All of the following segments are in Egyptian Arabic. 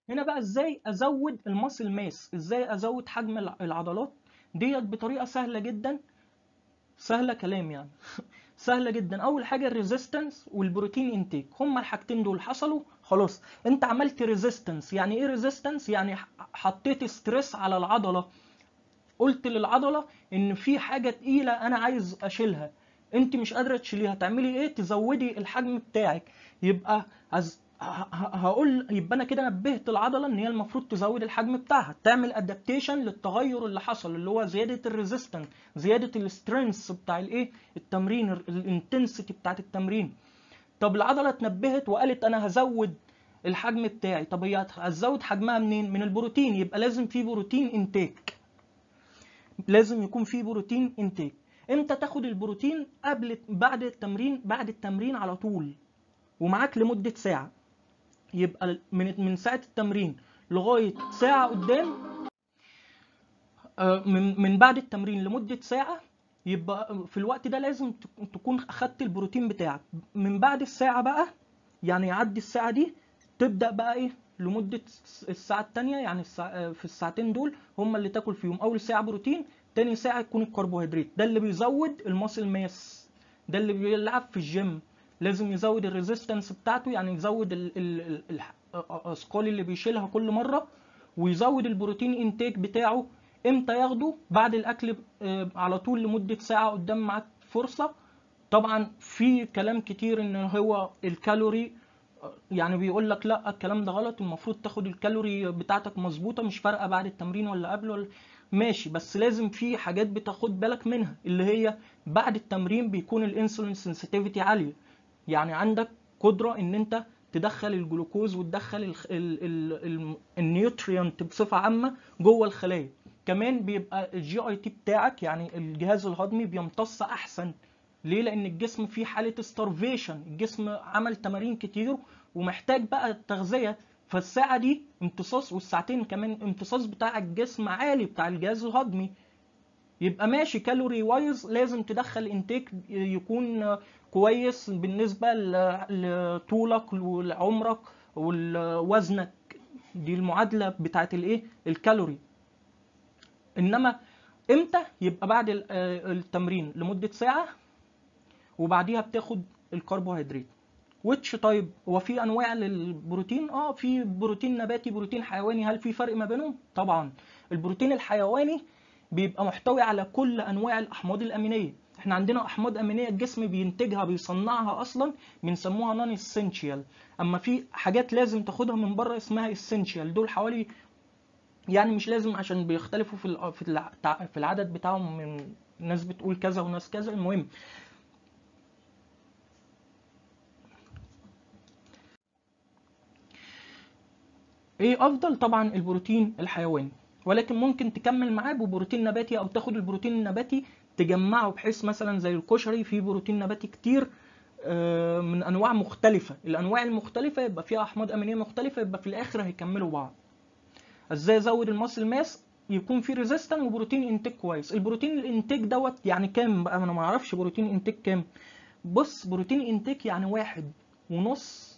هنا بقى ازاي ازود الماسل ماس ازاي ازود حجم الع- العضلات ديت بطريقه سهله جدا سهله كلام يعني سهله جدا اول حاجه الريزيستنس والبروتين انتيك هما الحاجتين دول حصلوا خلاص انت عملت ريزيستنس يعني ايه ريزيستنس يعني ح- حطيت ستريس على العضله قلت للعضله ان في حاجه تقيله انا عايز اشيلها انت مش قادره تشيليها تعملي ايه تزودي الحجم بتاعك يبقى عز... ه- ه- هقول يبقى انا كده نبهت العضله ان هي المفروض تزود الحجم بتاعها تعمل ادابتيشن للتغير اللي حصل اللي هو زياده الريزيستنس زياده السترينث بتاع الايه التمرين الانتنسيتي بتاعت التمرين طب العضله اتنبهت وقالت انا هزود الحجم بتاعي طب هي هتزود حجمها منين من البروتين يبقى لازم في بروتين انتيك لازم يكون في بروتين انتيك امتى تاخد البروتين قبل بعد التمرين بعد التمرين على طول ومعاك لمده ساعه يبقى من من ساعه التمرين لغايه ساعه قدام آه، من من بعد التمرين لمده ساعه يبقى في الوقت ده لازم تك- تكون اخدت البروتين بتاعك من بعد الساعه بقى يعني يعدي الساعه دي تبدا بقى ايه لمده الساعه الثانيه يعني الساعة آه، في الساعتين دول هم اللي تاكل فيهم اول ساعه بروتين تاني ساعه يكون الكربوهيدرات ده اللي بيزود الماسل ماس ده اللي بيلعب في الجيم لازم يزود الريزيستنس بتاعته يعني يزود ال- ال- ال- الح- الاثقال اللي بيشيلها كل مره ويزود البروتين انتاج بتاعه امتى ياخده بعد الاكل آه، على طول لمده ساعه قدام معاك فرصه طبعا في كلام كتير ان هو الكالوري آه، يعني بيقول لك لا الكلام ده غلط المفروض تاخد الكالوري بتاعتك مظبوطه مش فارقه بعد التمرين ولا قبل ولا ماشي بس لازم في حاجات بتاخد بالك منها اللي هي بعد التمرين بيكون الانسولين سنسيتيفيتي عاليه يعني عندك قدره ان انت تدخل الجلوكوز وتدخل ال- ال- ال- ال- النيوتريانت بصفه عامه جوه الخلايا كمان بيبقى الجي اي تي بتاعك يعني الجهاز الهضمي بيمتص احسن ليه لان الجسم فيه حاله starvation الجسم عمل تمارين كتير ومحتاج بقى التغذيه فالساعه دي امتصاص والساعتين كمان امتصاص بتاع الجسم عالي بتاع الجهاز الهضمي يبقى ماشي كالوري وايز لازم تدخل انتيك يكون كويس بالنسبه ل- لطولك ولعمرك ولوزنك دي المعادله بتاعت الايه الكالوري انما امتى يبقى بعد ال- آه، التمرين لمده ساعه وبعديها بتاخد الكربوهيدرات ويتش طيب هو في انواع للبروتين اه في بروتين نباتي بروتين حيواني هل في فرق ما بينهم طبعا البروتين الحيواني بيبقى محتوي على كل انواع الاحماض الامينيه احنا عندنا احماض امينيه الجسم بينتجها بيصنعها اصلا بنسموها نون اسينشال اما في حاجات لازم تاخدها من بره اسمها اسينشال دول حوالي يعني مش لازم عشان بيختلفوا في الع- في الع- في العدد بتاعهم من ناس بتقول كذا وناس كذا المهم ايه افضل طبعا البروتين الحيواني ولكن ممكن تكمل معاه ببروتين نباتي او تاخد البروتين النباتي تجمعه بحيث مثلا زي الكشري فيه بروتين نباتي كتير آه، من انواع مختلفه الانواع المختلفه يبقى فيها احماض امينيه مختلفه يبقى في الاخر هيكملوا بعض ازاي ازود الماسل ماس يكون في ريزيستنت وبروتين انتاج كويس البروتين الانتاج دوت يعني كام بقى انا ما اعرفش بروتين انتاج كام بص بروتين انتاج يعني واحد ونص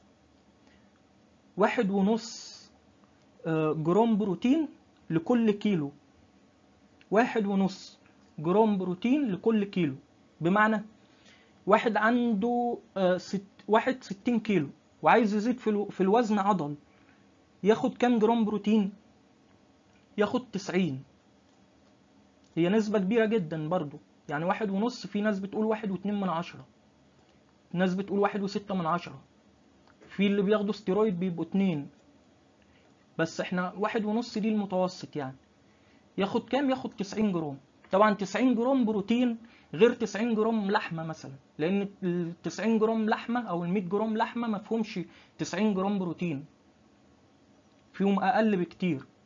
واحد ونص آه، جرام بروتين لكل كيلو واحد ونص جرام بروتين لكل كيلو بمعنى واحد عنده آه، ست واحد ستين كيلو وعايز يزيد في, الو... في الوزن عضل ياخد كام جرام بروتين ياخد تسعين هي نسبة كبيرة جدا برضو يعني واحد ونص في ناس بتقول واحد واتنين من عشرة ناس بتقول واحد وستة من عشرة في اللي بياخدوا ستيرويد بيبقوا اتنين بس احنا واحد ونص دي المتوسط يعني ياخد كام ياخد 90 جرام طبعا 90 جرام بروتين غير 90 جرام لحمه مثلا لان ال 90 جرام لحمه او ال 100 جرام لحمه ما فيهمش 90 جرام بروتين فيهم اقل بكتير